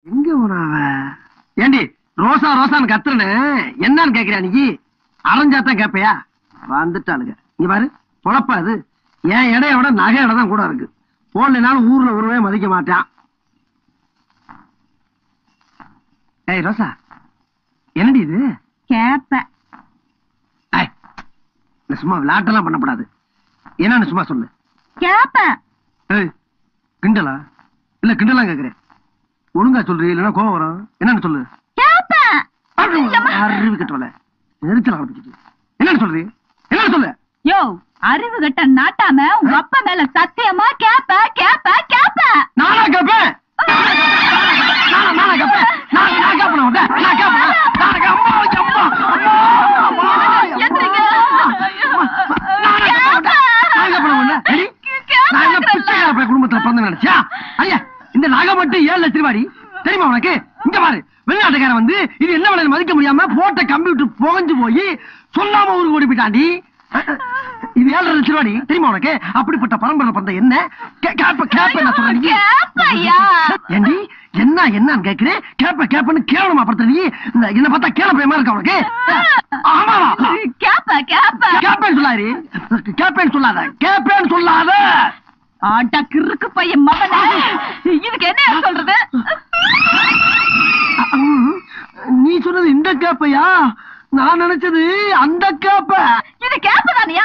எங்க போனா அவ? ஏண்டி ரோசா ரோசான்னு கத்துறனு என்னன்னு கேக்குறியா நீ அரைஞ்சாத்தான் கேப்பையா வந்துட்டாளுங்க இங்க பாரு பொழப்பா அது என் இடைய விட நகை இடம் தான் கூட இருக்கு போடலைனாலும் ஊர்ல ஒருவே மதிக்க மாட்டான் ஏய் ரோசா என்னடி இது கேப்ப ஏய், இந்த சும்மா விளையாட்டெல்லாம் பண்ணக்கூடாது என்னன்னு சும்மா சொல்லு கேப்ப ஏய் கிண்டலா இல்ல கிண்டலா கேக்குறேன் ஒழுங்கா சொல்றீ இல்லைன்னா கோவம் வரும் என்னன்னு சொல்லு கேப்ப அறிவு கட்டவல நெரிச்சல் ஆரம்பிச்சிட்டு என்னன்னு சொல்றீ என்னன்னு சொல்லு யோ அறிவு கட்ட நாட்டாம உங்க அப்பா மேல சத்தியமா கேப்ப கேப்ப கேப்ப நானா கேப்பேன் நானா நானா கேப்பேன் நான் நான் கேப்பேன் உன்கிட்ட. நான் கேப்பேன் நான் கேப்பேன். அம்மா அம்மா அம்மா அம்மா எந்திரிங்க. நானா கேப்பேன் உன்கிட்ட. நான் கேப்பேன் உன்னை. ரெடி? நான் என்ன பிச்சைக்கார பையன் குடும்பத்துல பிறந்து நினைச்சா ஐயா இந்த நகை மட்டும் ஏழு லட்சம் ரூபாடி தெரியுமா உனக்கு இங்க பாரு வெளிநாட்டுக்காரன் வந்து இது என்ன விலைன்னு மதிக்க முடியாம போட்ட கம்ப்யூட்டர் புகஞ்சு போய் சொல்லாம ஊருக்கு ஓடி போயிட்டாண்டி இது ஏழரை லட்சம் ரூபாடி தெரியுமா உனக்கு அப்படிப்பட்ட பரம்பரை பிறந்த என்ன கே- கேப்ப கேப்ப என்ன சொல்ற நீ கேப்பையா. ஏண்டி என்ன என்னன்னு கேக்குறேன் கேப்ப கேப்பன்னு கேவலமா படுத்த நீ இந்த என்ன பார்த்தா கேள பயமா இருக்கா உனக்கு ஆமாவா கேப்ப கேப்ப கேப்பேன்னு சொல்லாரு கேப்பேன்னு சொல்லாத கேப்பேன்னு சொல்லாத ஆட்டா கிறுக்கு பையன் மகனே இதுக்கு என்ன சொல்றது ம், நீ சொன்னது இந்த கேப்பையா நான் நினைச்சது அந்த கேப்ப இது கேப்ப தானியா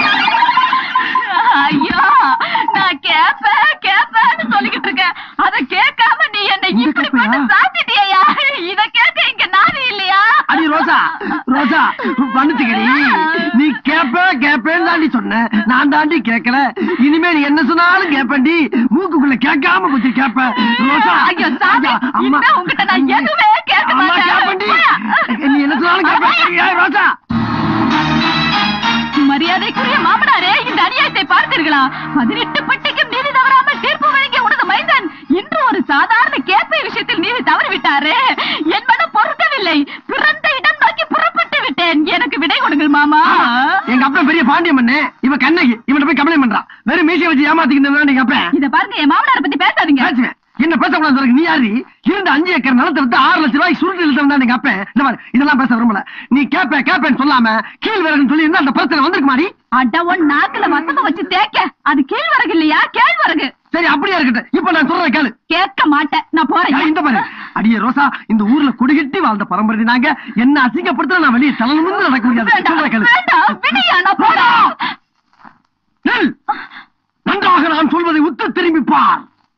ஐயோ நான் கேப்ப கேப்பன்னு சொல்லிக்கிட்டு இருக்கேன் அத கேட்காம நீ என்ன இந்த இப்படி கேப்பையா? பண்ண சாத்திட்டியா இத கேட்க இங்க நாதி இல்லையா அடி ரோசா ரோசா பண்ணுச்சுக்கடி நீ கேப்ப கேப்பேன்னு தாண்டி சொன்ன நான் தாண்டி கேட்கல இனிமே நீ என்ன சொன்னாலும் கேப்பேன்டி மூக்குக்குள்ள கேட்காம போச்சு கேப்ப ரோசா ஐயோ, சாமி, ஐயா, அம்மா இனிமே உன்கிட்ட நான் எதுவுமே கேட்க அம்மா, மாட்டேன். கேப்பேன்டி. போயா. நீ என்ன சொன்னாலும் கேப்பேன் ஏய், ரோசா மரியாதைக்குரிய மாமனாரே இந்த அநியாயத்தை பார்த்தீர்களா பதினெட்டு பட்டிக்கும் நீதி தவறாமல் தீர்ப்பு வழங்கிய உனது மைந்தன் இன்று ஒரு சாதாரண கேப்பை விஷயத்தில் நீதி தவறிவிட்டாரே என் மனம் பொறுக்கவில்லை பிறந்த இடம் நோக்கி புறப்பட்டு விட்டேன் எனக்கு விடை கொடுங்கள் மாமா எங்க அப்பா பெரிய பாண்டியம் பண்ணு இவ கண்ணகி இவன் போய் கம்ப்ளைண்ட் பண்றா வெறும் மீசையை வச்சு ஏமாத்திக்கிட்டு எங்க அப்பா இத பாருங்க என் மாமனாரை பத்தி பேசாதீங்க பேசுவேன் என்ன பேசக்கூடாது சொல்றீங்க? நீ யாரு இருந்த அஞ்சு ஏக்கர் நிலத்தை விட்டு ஆறு லட்சம் ரூபாய் சுருட்டு இழுத்தவன் தான் எங்க அப்பன் இந்த மாதிரி இதெல்லாம் பேச விரும்பல நீ கேப்ப கேப்பேன்னு சொல்லாம கீழ் விறகுன்னு சொல்லி இருந்தா அந்த பிரச்சனை வந்திருக்கு மாதிரி அட உன் நாக்குல வசம வச்சு தேக்க அது கேழ்வரகு இல்லையா கேழ்வரகு சரி அப்படியே இருக்கட்டும் இப்ப நான் சொல்றேன் கேளு கேட்க மாட்டேன் நான் ஏய், போறேன் இந்த பாரு அடியே ரோசா இந்த ஊர்ல குடிகட்டி வாழ்ந்த பரம்பரை நாங்க என்ன அசிங்கப்படுத்த நான் வெளியே தலைநிமிர்ந்து நடக்க முடியாது வேண்டாம் சொல்றேன் கேளு வேண்டாம் விடியா நான் போறேன் நெல் நன்றாக நான் சொல்வதை உத்து திரும்பி பார்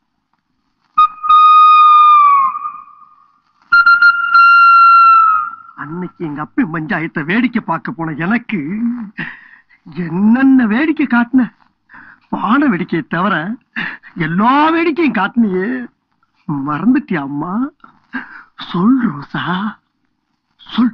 அன்னைக்கு எங்க அப்பா பஞ்சாயத்தை வேடிக்கை பார்க்க போன எனக்கு என்னென்ன வேடிக்கை காட்டின பான வேடிக்கையை தவிர எல்லா வேடிக்கையும் காட்டினியே மறந்துட்டியா அம்மா சொல் ரோசா சொல்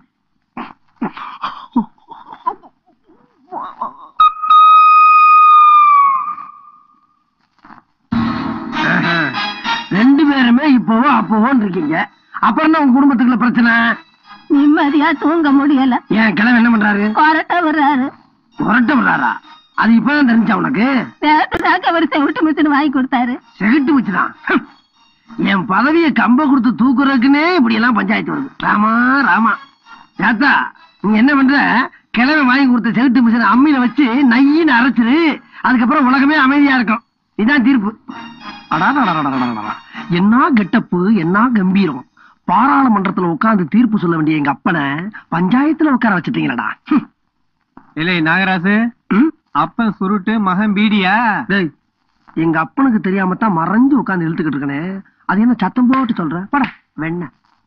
ஆஹா. ரெண்டு பேருமே இப்போவோ அப்போவோன்னு இருக்கீங்க அப்புறம் என்ன உங்க குடும்பத்துக்குள்ள பிரச்சனை நிம்மதியா தூங்க முடியல ஏன் கிழமை என்ன பண்றாரு கொரட்ட வர்றாரு புரட்ட விடுறாரா அது இப்பதான் தெரிஞ்சா உனக்கு பேசுறாக்க அவர் செவிட்டு மிஷின் வாங்கி கொடுத்தாரு செகிட்டு வச்சுதான் என் பதவியை கம்ப கொடுத்து தூக்குறதுக்குன்னே இப்படி எல்லாம் பஞ்சாயத்து வருது ராமா ராமா ஏத்தா நீ என்ன பண்ற கிழமை வாங்கி கொடுத்த செவிட்டு மிஷின் அம்மியில வச்சு நையின்னு அரைச்சிரு அதுக்கப்புறம் உலகமே அமைதியா இருக்கும் இதான் தீர்ப்பு அடாடா என்ன கெட்டப்பு என்ன கம்பீரம் பாராளுமன்றத்துல உட்கார்ந்து தீர்ப்பு சொல்ல வேண்டிய எங்க அப்பனை பஞ்சாயத்துல உட்கார வச்சுட்டீங்களடா ஹம். இல்லை நாகராசு ம்? அப்பன் சுருட்டு மகன் பீடியா டேய் எங்க அப்பனுக்கு தெரியாம தான் மறைஞ்சு உட்கார்ந்து இழுத்துக்கிட்டு இருக்கனே அது என்ன சத்தம் போட்டு சொல்ற பட வெண்ண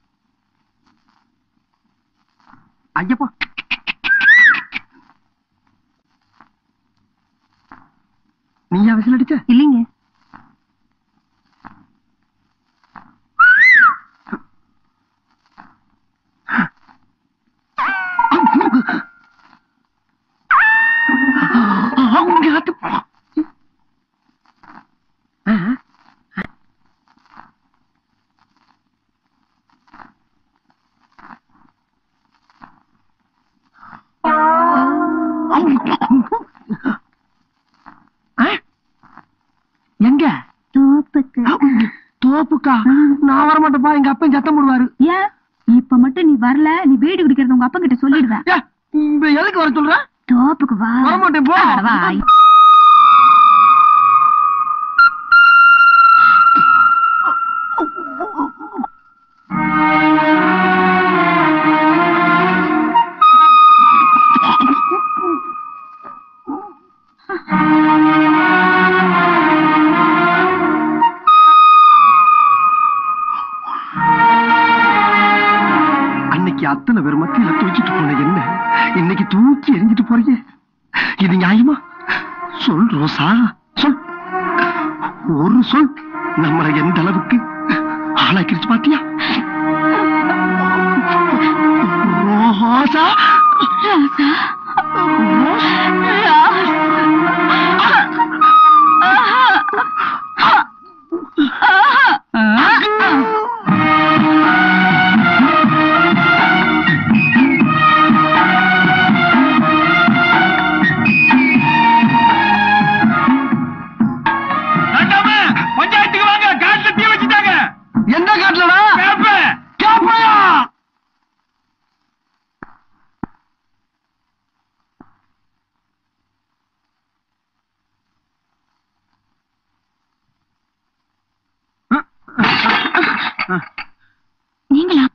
ஐயப்பா நீயா விசில் அடிச்ச இல்லைங்க அவங்க ஆத்து ஆ? ஆ? நான் வரமாட்டேப்பா எங்க அப்பன் சத்தம் போடுவாரு ஏன் இப்ப மட்டும் நீ வரல நீ பீடி குடிக்கிறது உங்க அப்பா கிட்ட சொல்லிடுவேன் ஏ, இப்ப எதுக்கு வர சொல்ற தோப்புக்கு வா வரமாட்டேன், போ. அட வா. அன்னைக்கு அத்தனை பேர் மத்தியில தூக்கிட்டு போன என்ன இன்னைக்கு தூக்கி எரிஞ்சிட்டு போறீங்க இது நியாயமா சொல் ரோசா சொல் ஒரு சொல் நம்மளை எந்த அளவுக்கு ஆளாக்கிருச்சு பாத்தியா ரோசா பஞ்சாயத்துக்கு வாங்க காட்டுல தீ வச்சுட்டாங்க எந்த காட்டுலடா கேப்ப கேப்பையா நீங்களா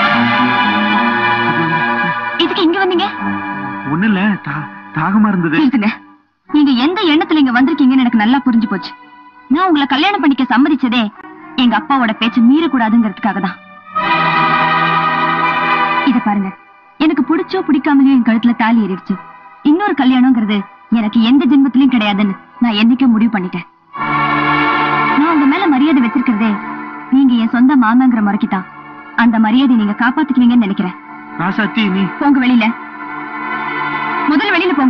இதுக்கு இங்க வந்தீங்க ஒண்ணு இல்ல தாகமா இருந்தது நிறுத்துங்க நீங்க எந்த எண்ணத்துல இங்க வந்திருக்கீங்கன்னு எனக்கு நல்லா புரிஞ்சு போச்சு நான் உங்களை கல்யாணம் பண்ணிக்க சம்மதிச்சதே எங்க அப்பாவோட பேச்ச மீறக்கூடாதுங்கிறதுக்காக தான் இத பாருங்க எனக்கு பிடிச்சோ பிடிக்காமலையோ என் கழுத்துல தாலி ஏறிடுச்சு இன்னொரு கல்யாணங்கிறது எனக்கு எந்த ஜென்மத்திலயும் கிடையாதுன்னு நான் என்னைக்கோ முடிவு பண்ணிட்டேன் நான் உங்க மேல மரியாதை வச்சிருக்கிறதே நீங்க என் சொந்த மாமாங்கிற முறைக்குதான் அந்த மரியாதையை நீங்க காப்பாத்திக்குவீங்கன்னு நினைக்கிறேன் ராசாத்தி நீ போங்க வெளியில முதல்ல வெளியில போங்க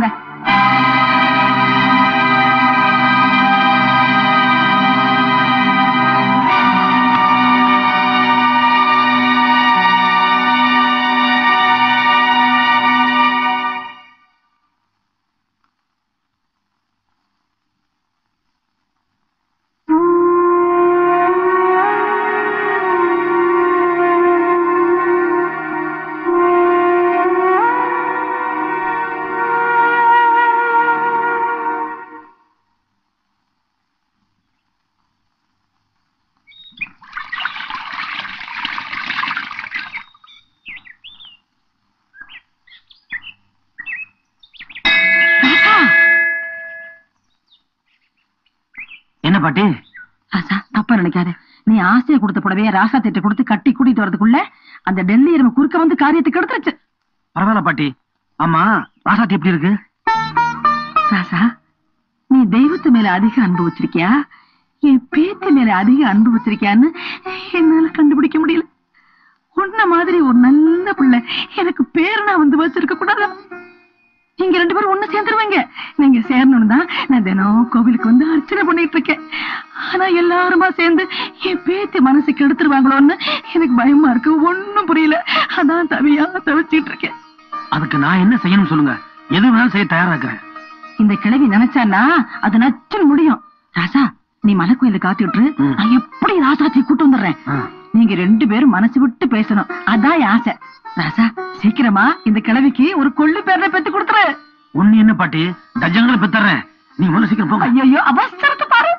என்ன பாட்டி ராசா தப்பா நினைக்காத நீ ஆசையை கொடுத்த புடவைய ராசா திட்ட கொடுத்து கட்டி கூட்டிட்டு வரதுக்குள்ள அந்த டெல்லி எருமை குறுக்க வந்து காரியத்தை கெடுத்துருச்சு பரவாயில்ல பாட்டி ஆமா ராசாத்தி எப்படி இருக்கு ராசா நீ தெய்வத்து மேல அதிக அன்பு வச்சிருக்கியா என் பேத்தி மேல அதிக அன்பு வச்சிருக்கியான்னு என்னால கண்டுபிடிக்க முடியல உன்ன மாதிரி ஒரு நல்ல பிள்ளை எனக்கு பேரனா வந்து வச்சிருக்க கூடாது நீங்க ரெண்டு பேரும் ஒண்ணு சேர்ந்துருவீங்க நீங்க சேரணும் தான் நான் தினம் கோவிலுக்கு வந்து அர்ச்சனை பண்ணிட்டு இருக்கேன் ஆனா எல்லாருமா சேர்ந்து என் பேத்தி மனசு கெடுத்துருவாங்களோன்னு எனக்கு பயமா இருக்கு ஒண்ணும் புரியல அதான் தவியா தவிச்சிட்டு இருக்கேன் அதுக்கு நான் என்ன செய்யணும் சொல்லுங்க எது வேணாலும் செய்ய தயாரா இருக்கிறேன் இந்த கிழவி நினைச்சானா அது நச்சு முடியும் ராசா நீ மலை கோயில காத்துட்டு ம். நான் எப்படி ராசாத்தி கூட்டு வந்துடுறேன் ஆ. நீங்க ரெண்டு பேரும் மனசு விட்டு பேசணும் அதான் என் ஆசை ராசா சீக்கிரமா இந்த கிழவிக்கு ஒரு கொள்ளு பேரை பெத்து கொடுத்துரு ஒண்ணு என்ன பாட்டி டஜங்களை பெத்தர்றேன் நீங்க முதல்ல சீக்கிரம் போங்க ஐயோ அவசரத்தை பாரு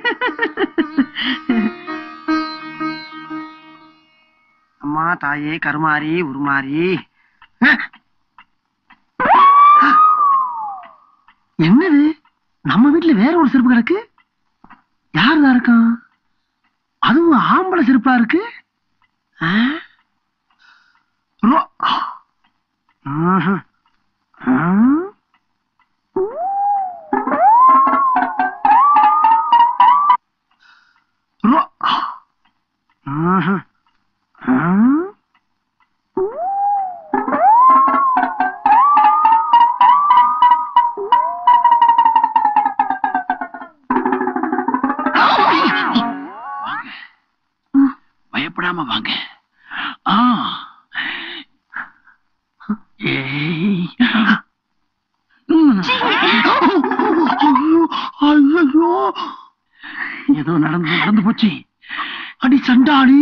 அம்மா தாயே கருமாரி உருமாரி என்னது நம்ம வீட்டுல வேற ஒரு செருப்பு கிடக்கு யாருதான் இருக்கான் அதுவும் ஆம்பளை செருப்பா இருக்கு ஆ? ரோ- ஆஹா. ஆ? ரோ- ஆஹா. ஆ? பயப்படாம வாங்க ஆ ஏய் ம். ஐயோ, ஐயோ. ஏதோ நடந்து நடந்து போச்சு அடி சண்டாளி ஆத்தாடி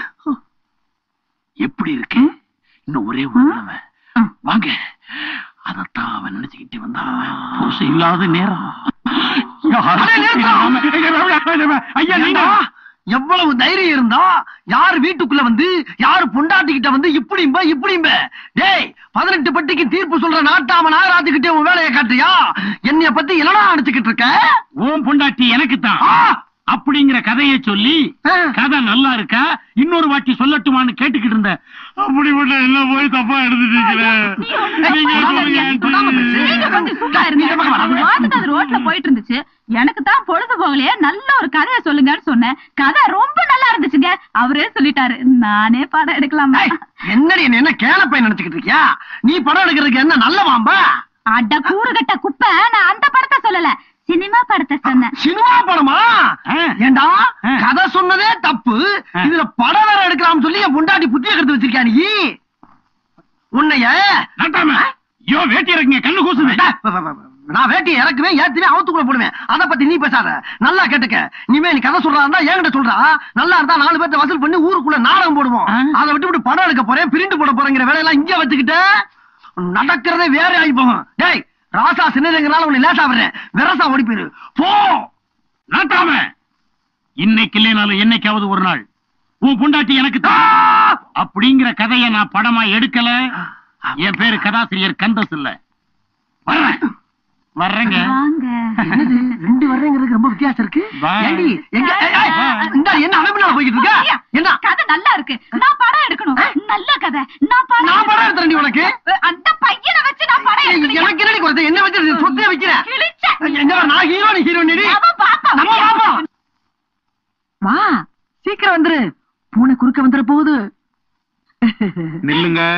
எப்படி இருக்கு இன்னும் ஒரே ஒரு தடவை வாங்க அதத்தான் அவன் நினைச்சுக்கிட்டு வந்தான் புருஷன் இல்லாத நேரம் யாரும் அடே, நிறுத்தம். ஐயா நீங்க ஏண்டா, எவ்வளவு தைரியம் இருந்தா யார் வீட்டுக்குள்ள வந்து யாரு பொண்டாட்டிக்கிட்ட வந்து இப்படிம்ப இப்படிம்ப டேய் பதினெட்டு பட்டிக்கு தீர்ப்பு சொல்ற நாட்டாம நாகராஜு கிட்டே உன் வேலையை காட்டுறியா என்னைய பத்தி என்னடா அடிச்சுக்கிட்டு இருக்க ஓம் பொண்டாட்டி எனக்கு தான் ஆ! அப்படிங்கிற கதையை சொல்லி ஆ. கதை நல்லா இருக்கா இன்னொரு வாட்டி சொல்லட்டுமான்னு கேட்டுக்கிட்டு இருந்தேன் அப்படி மட்டும் என்ன போய் தப்பா எடுத்துட்டீங்களே நீங்க சொல்லுங்க சொல்லாம பேசு. நீங்க கொஞ்சம் சும்மா இருங்க. நீ பக்கம் வா. அது பாட்டுக்கு அது ரோட்ல போயிட்டு இருந்துச்சு எனக்கு தான் பொழுது போகலையே நல்ல ஒரு கதையை சொல்லுங்கன்னு சொன்னேன் கதை ரொம்ப நல்லா இருந்துச்சுங்க அவரே சொல்லிட்டாரு நானே படம் எடுக்கலாமா ஏய், என்னடி என்ன என்ன கேளப்பை நினைச்சுக்கிட்டு இருக்கியா நீ படம் எடுக்கிறதுக்கு என்ன நல்ல வாம்பா அட கூறுகட்ட குப்பை நான் அந்த படத்தை சொல்லல சினிமா படத்தை சொன்னேன் சினிமா படமா ஆ. ஏண்டா ஆ. கதை சொன்னதே தப்பு ஆ. இதுல படம் வேற எடுக்கலாம்னு சொல்லி என் பொண்டாட்டி புத்திய கெடுத்து வச்சிருக்கியா நீ உன்னைய நட்டாம ஐயோ வேட்டி இறக்குங்க கண்ணு கூசுது டா, வ, வ, வ, நான் வேட்டி இறக்குவேன் ஏத்துவேன் அவுத்துக்குள்ள போடுவேன் அத பத்தி நீ பேசாத நல்லா கேட்டுக்க நீமே நீ கதை சொல்றா இருந்தா என்கிட்ட சொல்றா நல்லா இருந்தா நாலு பேர்த்த வசூல் பண்ணி ஊருக்குள்ள நாடகம் போடுவோம் ஆ. அதை விட்டு விட்டு படம் எடுக்க போறேன் பிரிண்ட் போட போறேங்கிற வேலையெல்லாம் இங்க வச்சுக்கிட்டு நடக்கிறதே வேற ஆகி போகும் டேய் ராசா சின்னதுங்கிறனால உன்னை லேசா விடுறேன் விரசா ஓடி போயிரு போ நாட்டாம இன்னைக்கு இல்லைனாலும் என்னைக்காவது ஒரு நாள் உன் பொண்டாட்டி எனக்கு ஆ! தான் அப்படிங்கிற கதையை நான் படமா எடுக்கல என் பேரு கதாசிரியர் கந்தஸ் இல்ல வர்றேன் வர்றேங்க வாங்க என்னது ரெண்டு வர்றேங்கிறதுக்கு ரொம்ப வித்தியாசம் இருக்கு Bye. ஏண்டி எங்க ஏய், ஏய், இந்தா, என்ன அமைப்புனால போய்கிட்டு இருக்க ஐயா, என்ன கதை நல்லா இருக்கு நான் படம் எடுக்கணும் நல்ல கதை நான் படம் நான் படம் எடுத்துறேன் உனக்கு அந்த பையனை வச்சு நான் படம் ஏய், எடுக்கணும் எனக்கு என்னடி குறைச்ச என்ன வச்சு சொத்தே வைக்கிறேன் கிழிச்ச. என்ன நான் ஹீரோ நீ ஹீரோனி அவன் பாப்பான். நம்ம பாப்போம் வா சீக்கிரம் வந்துரு பூனை குறுக்க வந்துட போகுது நில்லுங்க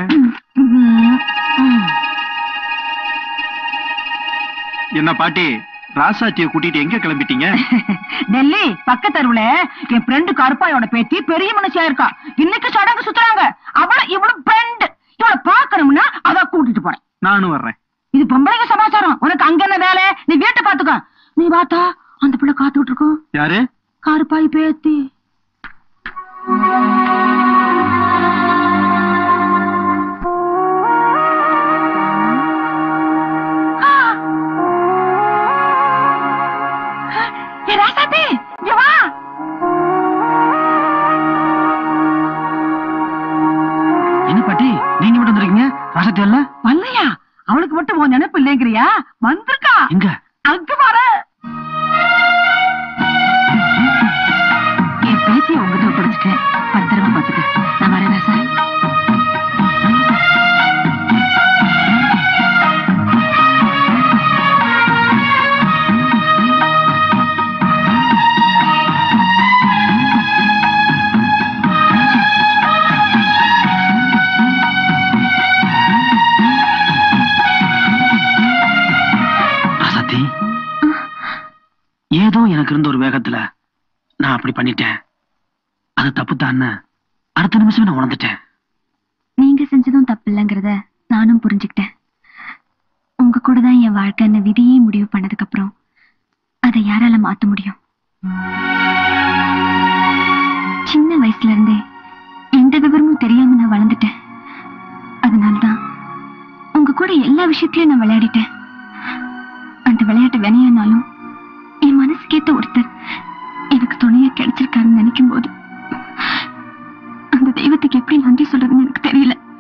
என்ன பாட்டி ராசாத்திய கூட்டிட்டு எங்க கிளம்பிட்டீங்க டெல்லி பக்கத்தருவுல என் ஃப்ரெண்டு கருப்பாயோட பேத்தி பெரிய மனுஷியா இருக்கா இன்னைக்கு சடங்கு சுத்துறாங்க அவள இவளும் ஃப்ரெண்ட் இவள பாக்கணும்னா அத கூட்டிட்டு போறேன் நானும் வர்றேன் இது பொம்பளைங்க சமாச்சாரம் உனக்கு அங்க என்ன வேலை நீ வீட்டை பாத்துக்க நீ பார்த்தா அந்த பிள்ளை காத்துட்டு இருக்கும் யாரு கருப்பாய் பேத்தி ஏ ராசாத்தி, இங்க வா. என்ன பாட்டி நீங்க மட்டும் வந்திருக்கீங்க ராசத்தி இல்ல வரலையா அவளுக்கு மட்டும் உன் நினைப்பு இல்லைங்கிறியா வந்திருக்கா எங்க அங்க பாரு என் பேத்திய உங்ககிட்ட ஒப்படைச்சிட்டேன் பத்திரமா பாத்துக்க நான் வரேன் ராசா ராசாத்தி ஏதோ எனக்கு இருந்த ஒரு வேகத்துல நான் அப்படி பண்ணிட்டேன் அது தப்பு தான் அடுத்த நிமிஷம் நான் உணர்ந்துட்டேன் நீங்க செஞ்சதும் தப்பு இல்லைங்கிறத நானும் புரிஞ்சுக்கிட்டேன் உங்க கூட தான் என் வாழ்க்கைன்னு விதியே முடிவு பண்ணதுக்கு அப்புறம் அதை யாரால மாத்த முடியும் சின்ன வயசுல இருந்தே எந்த விவரமும் தெரியாம நான் வளர்ந்துட்டேன் அதனாலதான் உங்க கூட எல்லா விஷயத்திலயும் நான் விளையாடிட்டேன் அந்த விளையாட்டு வினையானாலும் என் மனசுக்கேத்த ஒருத்தர் எனக்கு துணையா கிடைச்சிருக்காருன்னு நினைக்கும் போது அந்த தெய்வத்துக்கு எப்படி நன்றி சொல்றதுன்னு எனக்கு தெரியல